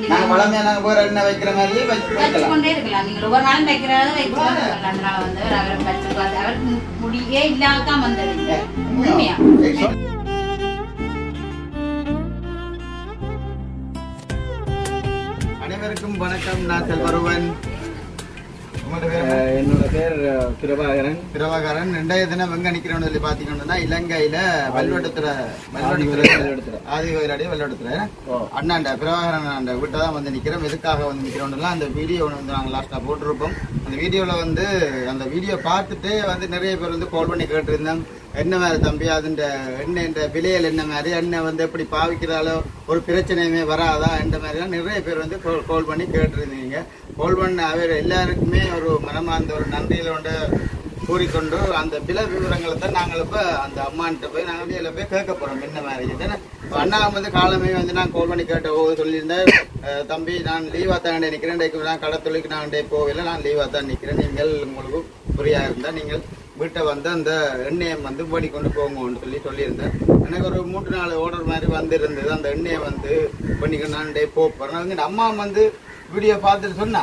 நாங்க பழமையா நாங்க வேற எண்ணெய் வைக்கிற மாதிரியே வச்சு வைக்கலாம் வச்சுக்கொண்டே இருக்கலாம் நீங்கள் ஒவ்வொரு நாளும் வைக்கிறத வைக்கலாம் அதனால வந்து அவர் வச்சு பார்த்து அவர் முடியே இல்லாம தான் வந்தது உண்மையா ஏய், சொல். அனைவருக்கும் வணக்கம் நான் செல்வருவன் உங்களோட பேர் என்ன? அஹ் என்னோட பேர் அஹ், பிரபாகரன் பிரபாகரன் ரெண்டாயிர தினம் எங்க நிக்கிறோம்னு சொல்லி பாத்தீங்கன்னா இலங்கையில வல்வெடுத்துற வல்வெடுத்துறை. வல்வெடுத்துற ஆதிவயிலாடி வல்வெடுத்துற ஓ. அண்ணாண்ட பிரபாகரன் அந்த வீட்டை தான் வந்து நிக்கிறோம் எதுக்காக வந்து நிக்கிறோம்னா அந்த வீடியோ வந்து நாங்க லாஸ்டா போட்டிருப்போம் அந்த வீடியோல வந்து அந்த வீடியோ பார்த்துட்டு வந்து நிறைய பேர் வந்து கால் பண்ணி கேட்டிருந்தோம் என்ன மாதிரி தம்பி அதுன்ற எண்ணெய் விலையில் என்ன மாதிரி எண்ணெய் வந்து எப்படி பாவிக்கிறாலோ ஒரு பிரச்சனையுமே வராதா இந்த மாதிரிலாம் நிறைய பேர் வந்து கால் பண்ணி கேட்டிருந்தீங்க கால் பண்ண அவர் எல்லாருக்குமே ஒரு மனமார்ந்த ஒரு நன்றியிலோட கூறிக்கொண்டு அந்த விலை விவரங்களை தான் நாங்கள் இப்போ அந்த அம்மான்ட்ட போய் நாங்கள் வெளியில போய் கேட்க போகிறோம் என்ன மாதிரி ஏன்னா இப்ப அண்ணா வந்து காலமே வந்து நான் கால் பண்ணி கேட்ட போது சொல்லியிருந்தேன் அஹ், தம்பி நான் லீவாக தான் நிற்கிறேன் இன்றைக்கு நான் கடை தொழிலுக்கு நான் டே போகல நான் லீவாக தான் நிற்கிறேன் நீங்கள் உங்களுக்கு புரியா இருந்தால் நீங்கள் வீட்டை வந்து அந்த எண்ணெயை வந்து பண்ணி கொண்டு போங்கன்னு சொல்லி சொல்லியிருந்தேன் எனக்கு ஒரு மூன்று நாலு ஆர்டர் மாதிரி வந்திருந்தது அந்த எண்ணெயை வந்து பண்ணிக்க நான் டே போகிறேன் வந்து அம்மா வந்து வீடியோ பார்த்துட்டு சொன்னா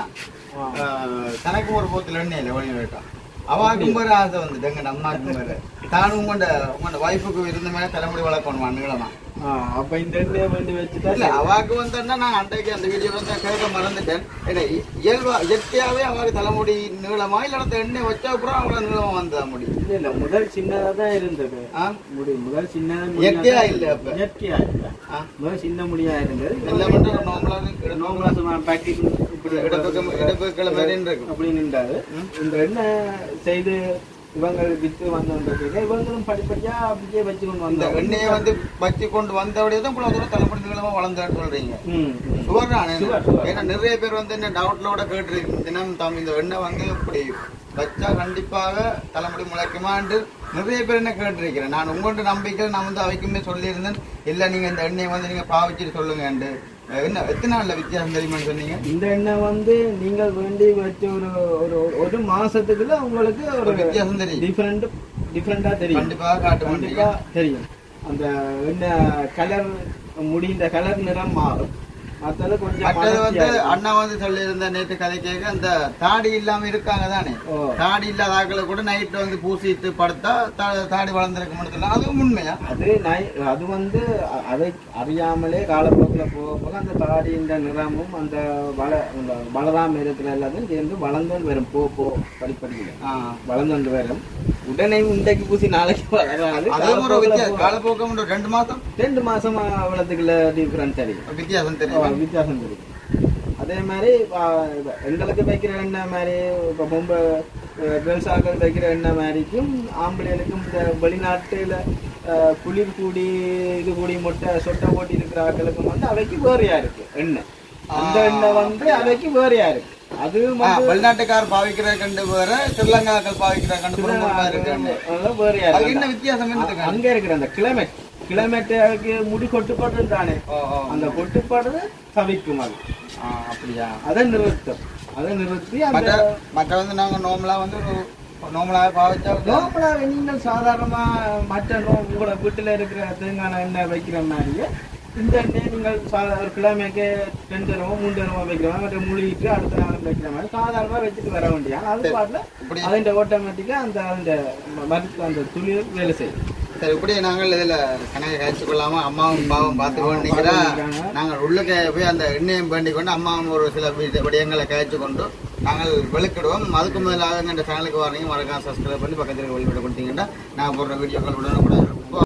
ஆஹ், தனக்கும் ஒரு போத்துல எண்ணெய் இல்லை ஒளி வேட்டான் அவாக்கும் ஒரு ஆசை வந்து எங்க அம்மாக்கும் வேற தானும் உங்களோட உங்களோட வைஃபுக்கு இருந்த மாதிரி தலைமுடி வளர்க்கணும் நீளமா ஆஹ் அப்ப இந்த எண்ணெயை வேண்டி வச்சுட்டா இல்ல அவாக்கு வந்தா நான் அன்றைக்கு அந்த வீடியோ வந்து கேட்க மறந்துட்டேன் ஏன்னா இ- இயல்பா இயற்கையாவே அவாக்கு தலைமுடி நீளமா இல்ல அந்த எண்ணெய் வச்ச அப்புறம் அவங்கள நீளமா வந்தா முடி இல்ல இல்ல முதல் சின்னதா தான் இருந்தது ஆ? முடி முதல் சின்னதா இயற்கையா இல்ல அப்ப? இயற்கையா இல்ல ஆ? முதல் சின்ன முடியா இருந்தது எல்லாம் மட்டும் நார்மலா நோம்பலா சும்மா பாக்கெட் இப்படி இடப்பக்கம் இடப்பக்கம் மாதிரி இருக்கும் அப்படி நின்றாரு இந்த எண்ணெய் செய்து இவங்க வித்து வந்தவங்க இவங்களும் படிப்படியா அப்படியே வச்சு கொண்டு இந்த வந்தாங்க எண்ணெயை வந்து வச்சு கொண்டு வந்தபடியே தான் இவ்வளவு தூரம் தலைமுடி நீளமா வளர்ந்தான்னு சொல்றீங்க ம், ம். சுவர் தானே Sure, sure. ஏன்னா நிறைய பேர் வந்து என்ன டவுட்லோட கேட்டு தினம் தம் இந்த எண்ணெய் வந்து இப்படி வச்சா கண்டிப்பாக தலைமுடி முளைக்குமான்னு நிறைய பேர் என்ன கேட்டிருக்கிறேன் நான் உங்கள்கிட்ட நம்பிக்கை நான் வந்து அவைக்குமே சொல்லியிருந்தேன் இல்ல நீங்க இந்த எண்ணெயை வந்து நீங்க பாவிச்சுட்டு சொல்லுங்கண்டு என்ன எத்தனை நாள்ல வித்தியாசம் தெரியுமான்னு சொன்னீங்க இந்த எண்ணெய் வந்து நீங்கள் வேண்டி வச்ச ஒரு ஒரு ஒரு மாசத்துக்குள்ள உங்களுக்கு ஒரு ஒரு வித்தியாசம் தெரியும் டிஃபரெண்ட் டிஃபரெண்டா தெரியும் கண்டிப்பாக காட்ட கண்டிப்பா மாட்டீங்க தெரியும் அந்த எண்ணெய் கலர் முடிந்த கலர் நிறம் மாறும் மற்றது கொஞ்சம் மற்றது வந்து அடர்த்தியா இருக்கும். அண்ணா வந்து சொல்லியிருந்த நேற்று கதை கேட்க அந்த தாடி இல்லாம இருக்காங்க தானே ஓ. தாடி இல்லாத ஆட்களை கூட நைட்டு வந்து பூசிட்டு படுத்தா தா- தாடி வளர்ந்துருக்க முடியல அதுவும் உண்மையா அது நை- அது வந்து அ- அதை அறியாமலே காலப்போக்கில் போக போக அந்த தாடி இந்த நிறமும் அந்த வள அந்த வளராம இருக்கிற எல்லாத்தையும் சேர்ந்து வளர்ந்து வரும் போ போ படிப்படியில் ஆ. வளர்ந்து வரும் உடனே இன்றைக்கு பூசி நாளைக்கு வளராது அதுவும் ஒரு காலப்போக்குல வித்தியாசம் போ- காலப்போக்கம் ஒரு ரெண்டு மாசம் ரெண்டு மாசம் வளர்த்துக்குள்ள டிஃபரன்ஸ் தெரியும் வித்தியாசம் ஓ, தெரியும் வித்தியாசம் தெரியும் அதே மாதிரி ஆ, இப்ப எங்களுக்கு வைக்கிற எண்ணெய் மாதிரி இப்போ பொம்பை கேர்ள்ஸ் ஆக்கள் வைக்கிற எண்ணெய் மாதிரிக்கும் ஆம்பளைகளுக்கும் இந்த வெளிநாட்டுல ஆ, குளிர் கூடி இது கூடி முட்டை சொட்டை போட்டி இருக்கிற ஆக்களுக்கும் வந்து அவைக்கு வேறையா இருக்கு எண்ணெய் அந்த ஆ. எண்ணெய் வந்து அவைக்கு வேறையா இருக்கு அது ஆ, வெளிநாட்டுக்கார் பாவிக்கிற கண்டு வேற ஸ்ரீலங்காக்கள் பாவிக்கிற கண்டு குடும்பமா இருக்கு அதெல்லாம் வேறையா அதுக்கு இருக்கு என்ன வித்தியாசம் என்னதுக்கு அங்க இருக்கிற அந்த கிளைமேட் கிளைமேட்டுக்கு முடி கொட்டுப்படுறது தானே ஓ, ஓ. அந்த கொட்டுப்படுறது தவிக்கும் அது ஆ, அப்படியா அதை நிறுத்தும் அதை நிறுத்தி மற்ற அந்த மற்ற வந்து நாங்க நார்மலா வந்து ஒரு நார்மலா பாவிச்சா வந்து நோம்பலாக நீங்கள் சாதாரணமா மற்ற நோ உங்களோட வீட்டுல இருக்கிற தேங்காய் எண்ணெய் வைக்கிற மாதிரியே இந்த எண்ணெய் நீங்கள் சாதா ஒரு கிழமைக்கு ரெண்டு தரமோ மூணு தரமோ வைக்கிற மாதிரி மற்ற முழுகிட்டு அடுத்த நாள் வைக்கிற மாதிரி சாதாரணமா வச்சுட்டு வர வேண்டிய அது சரி. பாட்டில் இப்படி அதில் ஆட்டோமேட்டிக்கா அந்த அந்த மருந்து அந்த துளி வேலை செய்யும் சரி இப்படி நாங்கள் இதுல கணக்கு காய்ச்சி கொள்ளாம அம்மாவும் பாவம் பார்த்து நிக்கிறா பார்த்துக்கொண்டிருக்காங்க. நாங்கள் உள்ளுக்க போய் அந்த எண்ணெயும் வேண்டி கொண்டு அம்மாவும் ஒரு சில வி- விடயங்களை காய்ச்சி கொண்டு நாங்கள் வெளுக்கிடுவோம் அதுக்கு முதலாக இந்த சேனலுக்கு வரீங்க மறக்காம சப்ஸ்கிரைப் பண்ணி பக்கத்தில் இருக்க வெளியிட கொடுத்தீங்கன்னா நான் போடுற வீடியோக்கள் உடனே கூட இருக்கும்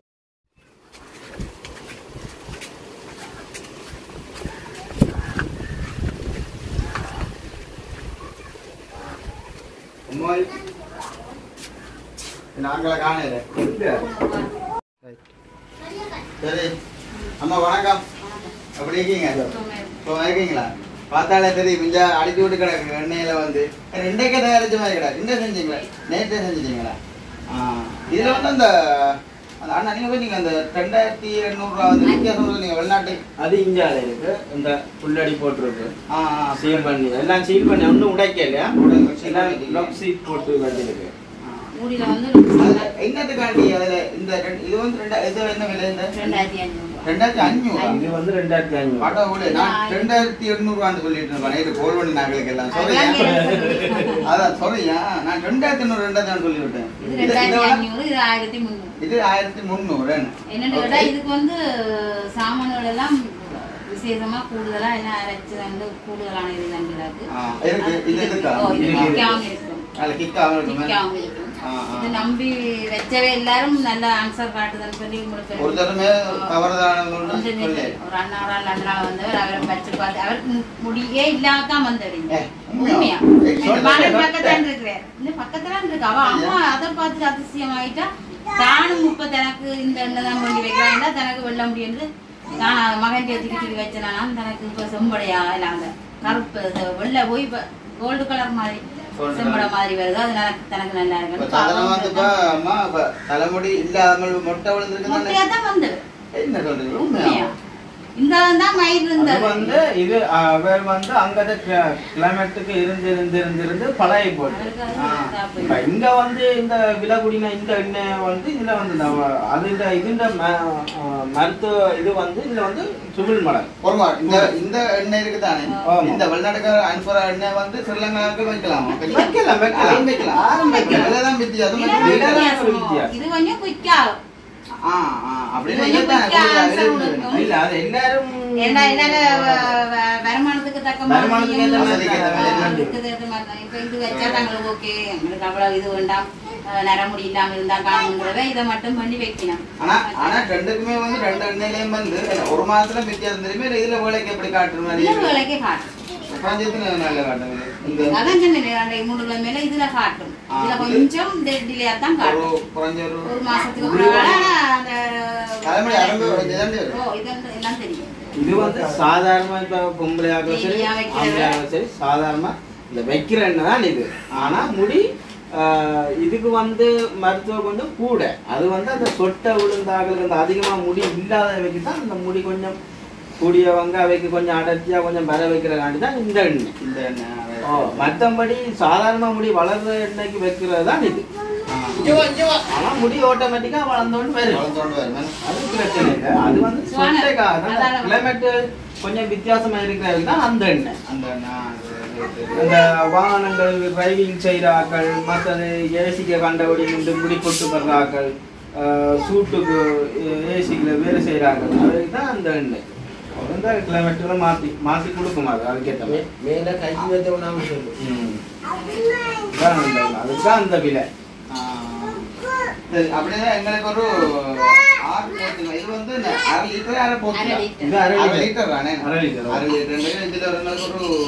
அம்மாள் நாங்களை காணல சரி அம்மா வணக்கம் எப்படி இருக்கீங்க இப்போ இருக்கீங்களா பார்த்தாலே தெரியும் மிஞ்சா அடிச்சு விட்டு கிடக்கு எண்ணெயில வந்து ரெண்டைக்கே தயாரிச்ச மாதிரி கிடக்கு இந்த செஞ்சீங்களா நேற்றே செஞ்சிட்டீங்களா ஆ இதுல வந்து அந்த அந்த அண்ணா நீங்க போய் நீங்க அந்த ரெண்டாயிரத்தி எண்ணூறுரூவா வந்து வித்தியாசம் வந்து நீங்க வெளிநாட்டு அது இந்தியாவில் இருக்கு இந்த புல்லடி போட்டிருக்கு ஆ ஆ, சீல் பண்ணி எல்லாம் சீல் பண்ணி ஒன்றும் உடைக்கல உடைக்கல, seal எல்லாம் பண்ணிட்டீங்க. லாக் சீட் போட்டு வச்சிருக்கு மூடியில வந்து அதுல என்னத்துக்காண்டி அதுல இந்த ரெண்டு- இது வந்து ரெண்டா இது என்ன விலை இந்த ரெண்டாயிரத்தி ஐநூறு ரூபாய். ரெண்டாயிரத்தி அஞ்சூறு இது வந்து ரெண்டாயிரத்தி ஐநூறு கடவுளே நான் ரெண்டாயிரத்தி எண்ணூறுவான்னு சொல்லிட்டு இருப்பேன் நைட்டு கோல் பண்ணி நாங்களுக்கு எல்லாம் அதெல்லாம் சொல்றியா கேட்டு அதான் சொல்றியா நான் ரெண்டாயிரத்தி எண்ணூறு ரெண்டாயிரத்தி சொல்லிவிட்டேன் இது இது- இதை ரெண்டாயிரத்தி விட- ஐநூறு இது ஆயிரத்தி முந்நூறு இது ஆயிரத்தி முந்நூறு என்னன்னு கேட்டா இதுக்கு வந்து சாமான்கள் எல்லாம் விசேஷமா கூடுதலா என்ன அரைச்சு வந்து கூடுதலான இது தங்கிறாக்கு ஆ, இருக்கு. இது இருக்கா? ஓ, இது இருக்கு. கிக்காவும் இருக்கும் அதுல கிக்காவும் இருக்குமே கிக்காவும் இருக்கும் ஆ, ஆ. இது நம்பி வச்சவே எல்லாரும் நல்ல ஆன்சர் காட்டுதுன்னு சொல்லி உங்களுக்கு ஒரு தடவை தவறுதான வந்து சொல்லு ஒரு அண்ணாவரா லண்டனால வந்தவர் அவரை வச்சு பார்த்து அவருக்கு மு- முடியே இல்லாதான் வந்தவருங்க ஏ, உண்மையா? உண்மையா ஏய், சொல்லு, மகன் சொல்லு. பக்கத்தான் இருக்கிறார் இந்த பக்கத்துல இருக்கு அவ அம்மா அதை பார்த்துட்டு அதிசயமாயிட்டா தானும் இப்ப தனக்கு இந்த எண்ணெய் தான் பண்ணி வைக்கிறாங்க தனக்கு வெள்ள முடியுது நான் மகன் தூக்கி தூக்கி வச்சேனா தனக்கு இப்ப செம்படையா இல்ல அந்த கருப்பு இது வெள்ளை போய் இப்ப கோல்டு கலர் மாதிரி Gold செம்படை colour. மாதிரி வருது அது எனக்கு தனக்கு நல்லா இப்ப இருக்கு சாதாரணமா வந்து இப்ப அம்மா இப்ப தலைமுடி இல்லாமல் மொட்டை விழுந்திருக்கு முட்டையா தான் வந்தது என்ன சொல்றீங்க உண்மையா உண்மையா இந்த தான் மயிர் அது இருந்தது வந்து இது அவர் வந்து அங்கத கிளைமேட்டுக்கு இருந்து இருந்து இருந்து இருந்து பழகி போட்டு அவருக்கு அது ஆ. இதா போய். இப்ப இங்க வந்து இந்த விலகுடின இந்த எண்ணெய் வந்து இதுல வந்து நம்ம அது இந்த இதுன்ற ம- ஆ, மருத்துவ இது வந்து இதுல வந்து சுபில் மலர் பொறுமா இந்த இந்த எண்ணெய் இருக்குதானே ஆமா. இந்த வெளிநாட்டுக்கார அனுப்புற எண்ணெய் வந்து ஸ்ரீலங்காவுக்கு வைக்கலாமா வைக்கலாம், வைக்கலாம். அதையும் வைக்கலாம் யாரும் வைக்கலாம். விலைதான் வித்தியாசம் இதுதான் இதுதான் வித்தியாசம். ஒரு வித்தியாசம். இது கொஞ்சம் குயிக்காகும் ஆ ஆ அப்படின்னு இது கொஞ்சம் வைக்கத்தானே, quick கொஞ்சம் answer விலை கொடுக்கும். இல்ல அது எல்லாரும் ஏன்னா எல்லாரும் வ- வ- வருமானத்துக்கு தக்க வருமானத்துக்கு ஏத்த மாதிரி வசதிக்கு ஏத்த மாதிரி தான். அதுக்கு ஏத்த மாதிரி தான். இப்ப இது வச்சா தங்களுக்கு ஓகே எங்களுக்கு அவ்வளவு இது வேண்டாம் அஹ் நரமுடி இல்லாம இருந்தா காணுங்கிறத இதை மட்டும் பண்ணி வைக்கணும் ஆனா ஆனா ரெண்டுக்குமே வந்து ரெண்டு எண்ணெயிலையும் வந்து ஒரு மாதத்துல வித்தியாசம் தெரியுமே இல்ல இதுல வேலைக்கு எப்படி காட்டுற மாதிரி இதுல வேலைக்கு காட்டும் பஞ்சத்துல நல்ல காட்டுது இந்த அதான் சொன்னேன் அந்த மூணு கிலோ மேல இதுல காட்டும் ஆ, இதுல இது- கொஞ்சம் டிலேயா தான் ஒரு காட்டும் குறைஞ்ச ஒரு ஒரு மாசத்துக்கு முன்னாடி ஆனா அந்த தலைமுடி அரம்பு இதாண்டி வரும். ஓ இது வந்து எல்லாம் தெரியும் இது வந்து சாதாரணமா இப்ப பொம்பளையாக சரி டெய்லியா வைக்கிறது. ஆம்பளையாக சரி சாதாரணமா இந்த வைக்கிற எண்ணெய் தான் இது ஆனா முடி ஆஹ், இதுக்கு வந்து மருத்துவம் கொஞ்சம் கூட அது வந்து அந்த சொட்டை விழுந்தாங்களுக்கு அந்த அதிகமா முடி இல்லாதவைக்கு தான் அந்த முடி கொஞ்சம் கூடியவங்க அவைக்கு கொஞ்சம் அடர்த்தியா கொஞ்சம் வர வைக்கிறதாண்டி தான் இந்த எண்ணெய் இந்த எண்ணெய் ஓ மற்றபடி சாதாரண முடி வளர்ற எண்ணெய்க்கு வைக்கிறது தான் இது ஆனா முடி ஆட்டோமேட்டிக்கா வளர்ந்தோன்னு வரும் வளர்ந்தோண்டு வருமே. அது பிரச்சனை இல்லை அது வந்து சொட்டைக்காக அதான். கிளைமேட் கொஞ்சம் வித்தியாசமா இருக்கிறதுக்கு தான் அந்த எண்ணெய் அந்த எண்ணெய், அது, அது, அது. இந்த வாகனங்கள் டிரைவிங் செய்கிறாக்கள் மற்றது ஏசிக்கு கண்டபடி நின்று முடி கொட்டு வர்றாக்கள் சூட்டுக்கு ஏசிக்குள்ள வேலை செய்கிறாங்க அதுக்கு தான் அந்த எண்ணெய் அது வந்து கிளைமேட்டில் மாற்றி மாற்றி கொடுக்கும் அது அதுக்கேற்ற மாதிரி மேல கை வைத்த உணவு சொல்லு ம். இதான் அந்த எண்ணெய். அதுதான் அந்த விலை ஆ. சரி, அப்படின்னா எங்களுக்கு ஒரு ஆறு போத்துங்க. இது வந்து இந்த அரை லிட்டர் அரை போத்துங்க. அரை லிட்டர். இது அரை அரை லிட்டர். லிட்டர் தானே? அரை லிட்டர். அரை லிட்டர். இதுல ஒரு எங்களுக்கு ஒரு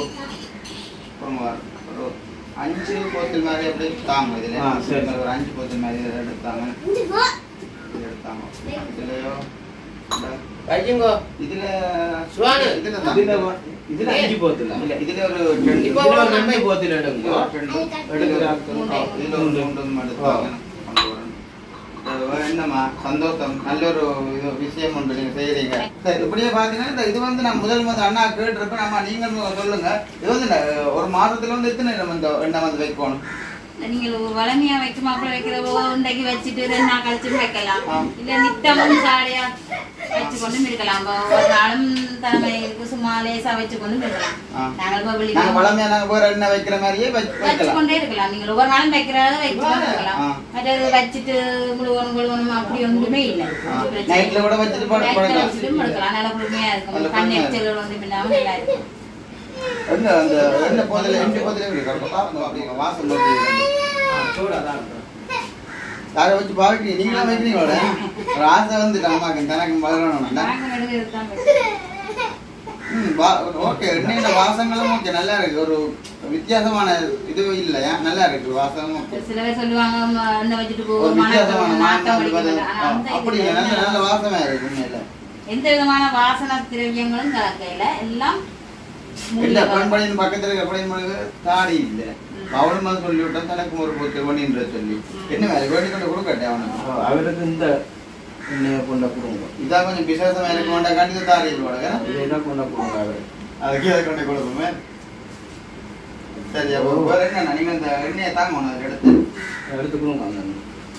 ஒரு ஒரு அஞ்சு போத்தல் மாதிரி அப்படி தாங்க இதுல ஆ, சரி. எங்களுக்கு ஒரு அஞ்சு போத்தல் மாதிரி இதை எடுத்தாங்க இது எடுத்தாங்க இதுலயோ இந்த வைக்குங்கோ இதுல சுவானு. இதுல தான். இதுல வ- இதுல அஞ்சு போத்துல இல்ல இதுல ஒரு ரெண்டு இப்போ இதுல ஒரு ஒரு நன்மை ரெண்டு போத்தில் இதுல எடுங்க ஒரு ரெண்டு எடுக்கிறாங்க. ஆ, இதுல ஒரு மூன்று எடுத்தாங்க கொண்டு வரேன். அது வேற என்னம்மா சந்தோஷம் நல்ல ஒரு இது விஷயம் ஒன்று நீங்க செய்யறீங்க சரி இப்படியே பாத்தீங்கன்னா இந்த இது வந்து நான் முதல் வந்து அண்ணா கேட்டிருப்பேன் அம்மா நீங்கள் சொல்லுங்க இது வந்து ந- ஒரு மாதத்துல வந்து எத்தனை நம்ம இந்த எண்ணெய் வந்து வைக்கணும் நீங்கள் ஒரு வளமையா வைக்கும் மாப்பிள்ள வைக்கிறவோ இன்றைக்கு வச்சுட்டு ரெண்டு நாள் கழிச்சும் வைக்கலாம் ஆ. இல்ல நித்தமும் சாடையா வச்சு கொண்டும் இருக்கலாம் இப்போ ஒரு நாளும் தலைமை இருக்கு சும்மா லேசா வச்சு கொண்டும் இருக்கலாம் ஆ. நாங்கள் இப்போ வெளியே நாங்க பழமையா நாங்க வேற எண்ணெய் வைக்கிற மாதிரியே வச்சு வச்சு வைக்கலாம் கொண்டே இருக்கலாம் நீங்கள் ஒவ்வொரு நாளும் வைக்கிறத வச்சு கொண்டு இருக்கலாம் ஆ. மற்றது வச்சுட்டு முழுவணும் முழுவணும் அப்படி ஒன்றுமே இல்லை நைட்ல கூட வச்சுட்டு படு- நைட்ல படுக்கலாம். வச்சுட்டும் படுக்கலாம் நல்லா குளுமையா நல்ல இருக்கும் குளுமையா கண் இருக்கும். எரிச்சல்கள் ஒன்றும் இல்லாமல் நல்லா இருக்கும் எங்க அந்த எண்ணெய் போதில எண்ணெய் போதில இருக்கு கரெக்டா அப்படி வாசம் வருது சூடாதான் இருக்கும் யாரை வச்சு பாவிக்கிறீங்க நீங்களா வைக்கிறீங்களோட ஒரு ஆசை வந்துட்டு அம்மாக்கு தனக்கு வளரணும் நாங்கள் நடுவில் தான் வைக்கிறோம். ம், வா- ஓகே எண்ணெயோட வாசங்களும் ஓகே நல்லா இருக்கு ஒரு வித்தியாசமான இது இல்லையா நல்லா இருக்கு வாசமும் ஓகே சில பேர் சொல்லுவாங்க ம, எண்ணெய் வச்சுட்டு போ ஒரு வித்தியாசமான மணக்கம் நாட்டம் மாற்றம் அடிக்கிறது ஆனா அந்த அப்படி இதுல நல்ல நல்ல எந்த- வாசமா இருக்கு உண்மையில எந்த விதமான வாசன திரவியங்களும் கலக்கையில எல்லாம் இல்ல மூலிகை பண்படியின் பக்கத்துல இருக்க படையின் தாடி இல்ல அவளும் வந்து சொல்லி விட்டான் தனக்கு ஒரு போச்சு பண்ணின்ற சொல்லி என்ன வேலை வேண்டி கொண்டு கொடுக்கட்டே அவனுக்கு அவருக்கு இந்த எண்ணெயை கொண்ட கொடுங்க இதா கொஞ்சம் விசேஷமா இருக்க வேண்டாம் கண்டிப்பா தாடி இல்லோட இதை தான் கொண்ட கொடுங்க அவருக்கு அதுக்கு அதை கொண்டு கொடுப்போமே சரி அப்போ வேற என்ன நீங்கள் இந்த எண்ணெயை தாங்க ஒன்று அதில் எடுத்து எடுத்துக்கணும் வாங்க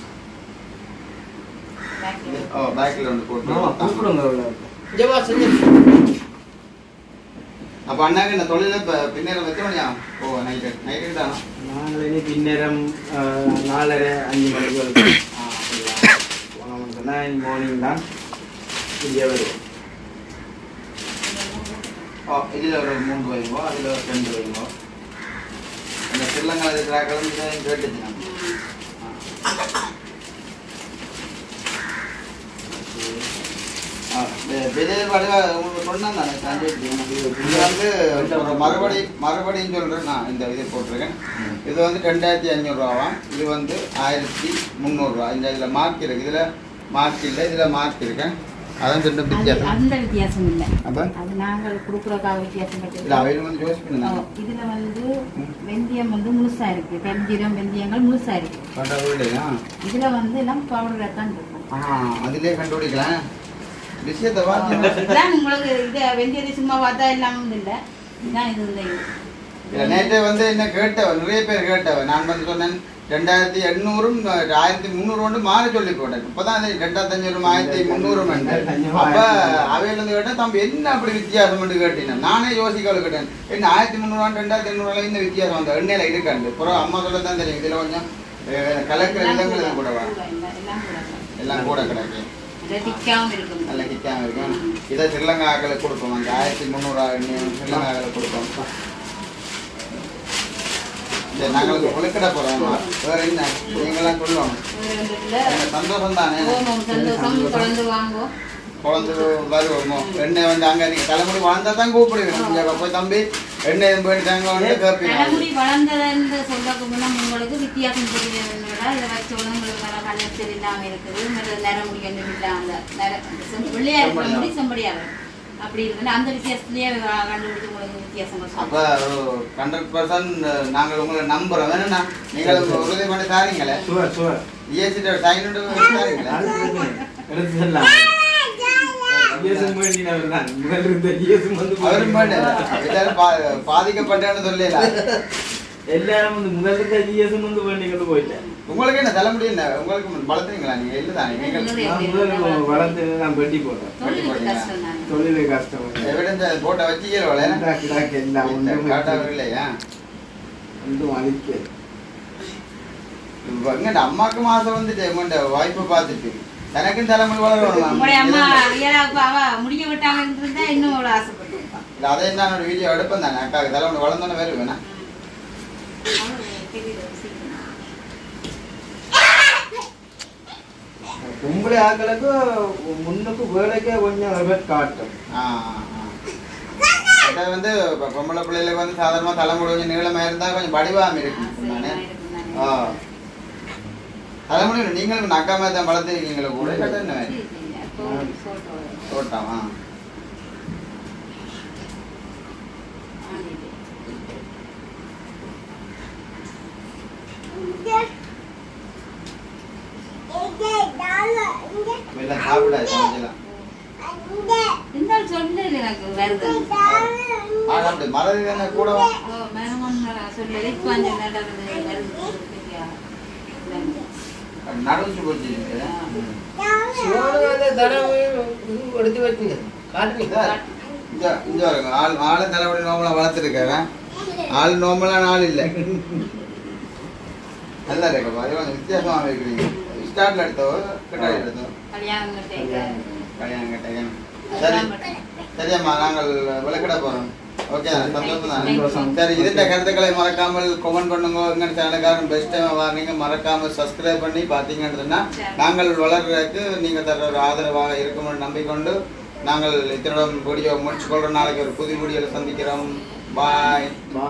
பேக்கில் ஓ பேக்கில் ஒன்று போட்டு ஆமா தாங்க. கூப்பிடுங்க உள்ள. ஜவா செஞ்சு அப்போ அண்ணாக்கு இந்த தொழில இப்போ பின்னேற வச்ச மணியா ஓ நைட்டு நைட்டு தானா நாங்கள் இனி பின்னேரம் அஹ், நாலரை அஞ்சு மணிக்கு வருவோம் ஆ அப்படியா போனோம்னு சொன்னால் மார்னிங் தான் இங்கே வருவோம் ஓ இதில் ஒரு மூணு வைங்கோ அதில் ஒரு ரெண்டு வைங்கோ இந்த சில்லங்கள் இருக்கிறாக்களும் இதை கேட்டுச்சு நான் பெரிய வடிவா உங்களுக்கு சொன்னேன் தானே சஞ்சய் இது வந்து ஒரு மறுபடி மறுபடியும் சொல்கிறேன் நான் இந்த இது போட்டிருக்கேன் இது வந்து ரெண்டாயிரத்தி அஞ்சூறுரூவாவாம் இது வந்து ஆயிரத்தி முந்நூறுரூவா இந்த இதில் மார்க் இருக்கு இதில் மார்க் இல்லை இதில் மார்க் இருக்கேன் அதான் ரெண்டு அது வித்தியாசம் அந்த வித்தியாசம் இல்லை அப்போ அது நாங்கள் கொடுக்குறக்காக வித்தியாசம் இல்லை பட்டு அவையில் வந்து யோசிக்கணும் இதுல வந்து வெந்தயம் வந்து முழுசா இருக்கு பெருஞ்சீரம் வெந்தயங்கள் முழுசா இருக்கு கரெக்டாக இல்லையா இதுல வந்து எல்லாம் பவுடர் தான் இருக்கும் ஆ அதிலே கண்டுபிடிக்கலாம் விஷயத்தை பார்த்து இதுதான் உங்களுக்கு இது வெந்தயத்தை சும்மா பார்த்தா எல்லாம் இல்லை இதுதான் இது இந்த இது. இல்ல நேற்றே வந்து என்ன கேட்டவன் நிறைய பேர் கேட்டவன் நான் வந்து சொன்னேன் ரெண்டாயிரத்தி எண்ணூறும் ஆயிரத்தி முந்நூறு வந்து மாறி சொல்லி போட்டேன் இப்பதான் அது ரெண்டாயிரத்தி அஞ்சூறு ஆயிரத்தி முந்நூறும் அப்ப அவையில இருந்து கேட்டேன் தம்பி என்ன அப்படி வித்தியாசம் கேட்டேன் நானே யோசிக்கல கேட்டேன் என்ன ஆயிரத்தி முந்நூறு ரெண்டாயிரத்தி எண்ணூறுல இந்த வித்தியாசம் அந்த எண்ணெயில இருக்காண்டு புறம் அம்மா சொல்ல தான் தெரியும் இதுல கொஞ்சம் அஹ், கலக்கிற எல்லாம் விதங்கள் கூட வா கூட இல்லை, எல்லாம் கூட இல்லை. எல்லாம் கூட கிடக்கு இது திக்காவும் இருக்கும் நல்ல கிட்டாம இருக்கும் இதை ஸ்ரீலங்கா ஆக்களுக்கு கொடுப்போம் அந்த ஆயிரத்தி முந்நூறு எண்ணெய் ஸ்ரீலங்கா ஆக்களுக்கு கொடுப்போம் சரி நாங்களுக்கு கொழுக்கடை போறோம் வேற என்ன நீங்களாம் சொல்லணும் இது வந்து இல்லை. எனக்கு சந்தோஷம் தானே ஓமம் சந்தோஷம் தொடர்ந்து வாங்கோ குழந்தை வருவோமோ எண்ணெய் வந்து அங்க நீங்க தலைமுடி வாழ்ந்தா தான் கூப்பிடுவீங்க இங்க போய் தம்பி எண்ணெய் போயிட்டாங்க வந்து கேட்பீங்க தலைமுடி வளர்ந்ததுன்னு சொல்லக்கு முன்னா உங்களுக்கு வித்தியாசம் தெரியறதுனால இதை வச்ச உங்களுக்கு நல்ல கலர் இல்லாம இருக்குது மற்ற நரமுடி வந்து விட்டா அந்த நர அந்த செம்- வெள்ளையா இருக்கிற முடி செம்படியா வரும் அப்படி இருக்குன்னு அந்த வித்தியாசத்திலேயே வ- கண்டுபிடிச்சு உங்களுக்கு வித்தியாசங்கள் அப்ப சொல்லுங்க. ஹண்ட்ரட் பர்சன்ட் நாங்கள் உங்களை நம்புறோம் வேணும்னா நீங்கள் உறுதி பண்ணி தாரீங்களே சுவர் சுவர் இஎஸ்சி சைன் தாரீங்களே எடுத்து செல்லலாம் இயேசும் வேண்டினவர் தான் முதல் இருந்த இயேசும் வந்து அவரும் பாட்டு எல்லாரும் பா- பாதிக்கப்பட்டேன்னு சொல்லல எல்லாரும் வந்து முதல் இருந்த இயேசும் வந்து வேண்டிக்கிட்டு போயிட்டேன் உங்களுக்கு என்ன தலைமுடி என்ன உங்களுக்கு வளர்த்துறீங்களா நீங்க இல்லதானே நீங்கள் நான் முதல் வளர்த்து நான் பெட்டி போட்டேன் தொழிலுக்கு கஷ்டம் தானே தொழில் கஷ்டம் எவிடன்ஸ் போட்ட வச்சுக்கிறோம் கிடாக்கு, கிடாக்கு எல்லாம் ஒன்றும் காட்டாக இல்லையா ஒன்றும் அழிக்க எங்கட அம்மாக்கு மாசம் வந்துட்டு எங்கண்ட வாய்ப்பை பார்த்துட்டு எனக்கும் தலைமுடி உங்களுடைய அம்மா வளரணும் ரியலா இப்ப அவ முடிய விட்டாங்க இருந்தா இன்னும் அவ்வளவு ஆசைப்பட்டு இருப்பான். இல்ல அதே தான் ஒரு வீடியோ எடுப்பேன் தானே அக்காவுக்கு தலைமுடி வளர்ந்தோன்னு வருவேண்ணா அவளுக்கு தெரியுது சீக்கிரம். பொம்பளை ஆக்களுக்கு முன்னுக்கு வேலைக்கே கொஞ்சம் எஃபெக்ட் காட்டும் ஆ ஆ, ஆ. அதை வந்து இப்ப பொம்பளை பிள்ளைகளுக்கு வந்து சாதாரணமா தலைமுடி கொஞ்சம் நீளமா இருந்தா கொஞ்சம் வடிவாம ஆ, இருக்கும் சரி, நானே நான் இருக்கும் தானே. ஆ தலைமுடி இல்லை, நீங்களும் அக்கா மாதிரி தான் வளர்த்துருக்கீங்களா கூட இல்லாட்டா என்ன சரி, சரி. அப்போ சொல்லிட்டு வரேன். தோட்டம் ஆ ஆண்டிட்டு. எல்லாம் சாப்பிடாது சமைச்சலாம் இருந்தாலும் சொல்லல எனக்கு வருது ஆ அப்படி மறதி தானே கூட ஓ, மேனமான் சொல்லல இப்ப அஞ்சு நடக்குது வருது சரியா? நடந்து போச்சு சிவனு தடவையும் எடுத்து வச்சுங்க காட்டுறீங்க இந்த இந்த பாருங்க ஆள் ஆளு தலைமுடி நோம்பலாம் வளர்த்துருக்கேன் ஆள் நோம்பலாம் ஆள் இல்லை நல்லா இருக்கு பாரு கொஞ்சம் வித்தியாசமாக இருக்கிறீங்க ஸ்டார்ட்ல எடுத்தோ கிட்டாடி எடுத்தோ கல்யாணம் கட்டேங்க. கல்யாணம் கேட்டேன் சரி சரியம்மா நாங்கள் விளக்கிட போறோம் ஓகே சந்தோஷம் தான் சரி இதுட்ட கருத்துக்களை மறக்காமல் கமெண்ட் பண்ணுங்க எங்க சேனலுக்காரன் பெஸ்ட் டைம் வாங்க மறக்காம சப்ஸ்கிரைப் பண்ணி பார்த்தீங்கன்னு சொன்னா நாங்கள் வளர்றதுக்கு நீங்க தர ஒரு ஆதரவாக இருக்கும்னு நம்பிக்கொண்டு நாங்கள் இத்தனோட வீடியோ முடிச்சுக்கொள்றோம் நாளைக்கு ஒரு புது வீடியோவில் சந்திக்கிறோம் பாய்